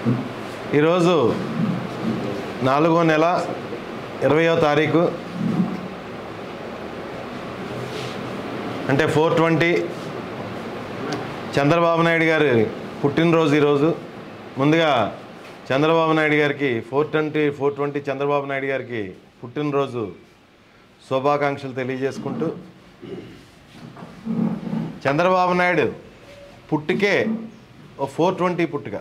ఈరోజు నాలుగో నెల ఇరవయో తారీఖు అంటే ఫోర్ ట్వంటీ చంద్రబాబు నాయుడు గారి పుట్టినరోజు ఈరోజు ముందుగా చంద్రబాబు నాయుడు గారికి four twenty four twenty Chandrababu Naidu గారికి పుట్టినరోజు శుభాకాంక్షలు తెలియజేసుకుంటూ చంద్రబాబు నాయుడు పుట్టుకే ఓ ఫోర్ ట్వంటీ పుట్టుక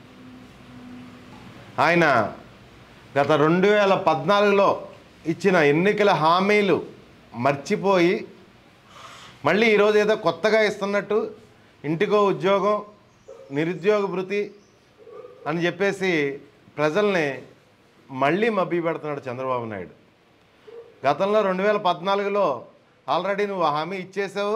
ఆయన గత రెండు వేల పద్నాలుగులో ఇచ్చిన ఎన్నికల హామీలు మర్చిపోయి మళ్ళీ ఈరోజు ఏదో కొత్తగా ఇస్తున్నట్టు ఇంటికో ఉద్యోగం నిరుద్యోగ భృతి అని చెప్పేసి ప్రజల్ని మళ్ళీ మభ్య పెడుతున్నాడు చంద్రబాబు నాయుడు గతంలో రెండు వేల పద్నాలుగులో ఆల్రెడీ నువ్వు ఆ హామీ ఇచ్చేసావు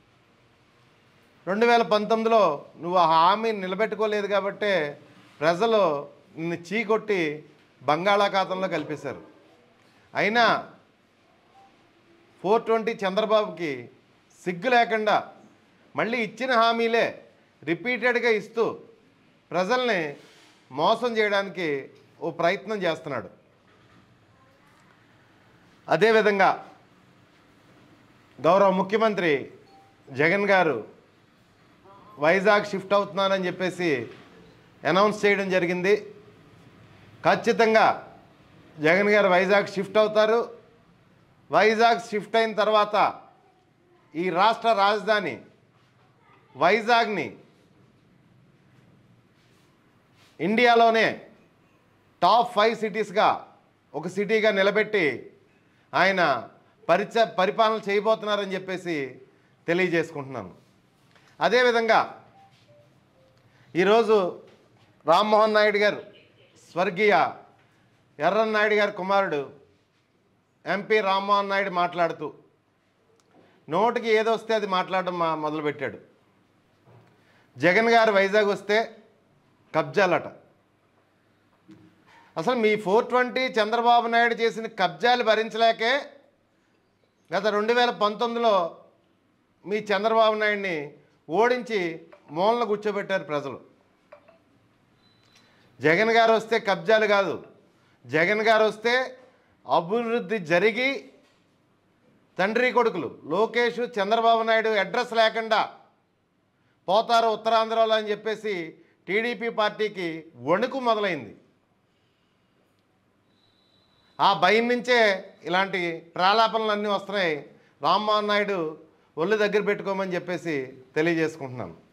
రెండు వేల పంతొమ్మిదిలో నువ్వు ఆ హామీ నిలబెట్టుకోలేదు కాబట్టే ప్రజలు నిన్ను చీకొట్టి బంగాళాఖాతంలో కల్పేశారు అయినా ఫోర్ ట్వంటీ చంద్రబాబుకి సిగ్గు లేకుండా మళ్ళీ ఇచ్చిన హామీలే రిపీటెడ్గా ఇస్తూ ప్రజల్ని మోసం చేయడానికి ఓ ప్రయత్నం చేస్తున్నాడు అదేవిధంగా గౌరవ ముఖ్యమంత్రి జగన్ గారు వైజాగ్ షిఫ్ట్ అవుతున్నానని చెప్పేసి అనౌన్స్ చేయడం జరిగింది ఖచ్చితంగా జగన్ గారు వైజాగ్ షిఫ్ట్ అవుతారు వైజాగ్ షిఫ్ట్ అయిన తర్వాత ఈ రాష్ట్ర రాజధాని వైజాగ్ని ఇండియాలోనే టాప్ ఫైవ్ సిటీస్గా ఒక సిటీగా నిలబెట్టి ఆయన పరిచ పరిపాలన చేయబోతున్నారని చెప్పేసి తెలియజేసుకుంటున్నాను అదేవిధంగా ఈరోజు రామ్మోహన్ నాయుడు గారు స్వర్గీయ ఎర్రన్ నాయుడు గారి కుమారుడు ఎంపీ రామ్మోహన్ నాయుడు మాట్లాడుతూ నోటికి ఏదో వస్తే అది మాట్లాడడం మా మొదలుపెట్టాడు జగన్ గారు వైజాగ్ వస్తే కబ్జాలట అసలు మీ ఫోర్ ట్వంటీ చంద్రబాబు నాయుడు చేసిన కబ్జాలు భరించలేకే గత రెండు వేల పంతొమ్మిదిలో మీ చంద్రబాబు నాయుడిని ఓడించి మూలన కూర్చోబెట్టారు ప్రజలు జగన్ గారు వస్తే కబ్జాలు కాదు జగన్ గారు వస్తే అభివృద్ధి జరిగి తండ్రి కొడుకులు లోకేష్ చంద్రబాబు నాయుడు అడ్రస్ లేకుండా పోతారు ఉత్తరాంధ్రలో అని చెప్పేసి టీడీపీ పార్టీకి వణుకు మొదలైంది ఆ భయం నుంచే ఇలాంటి ప్రాలాపనలు అన్నీ వస్తున్నాయి రామ్మోహన్ నాయుడు ఒళ్ళు దగ్గర పెట్టుకోమని చెప్పేసి తెలియజేసుకుంటున్నాను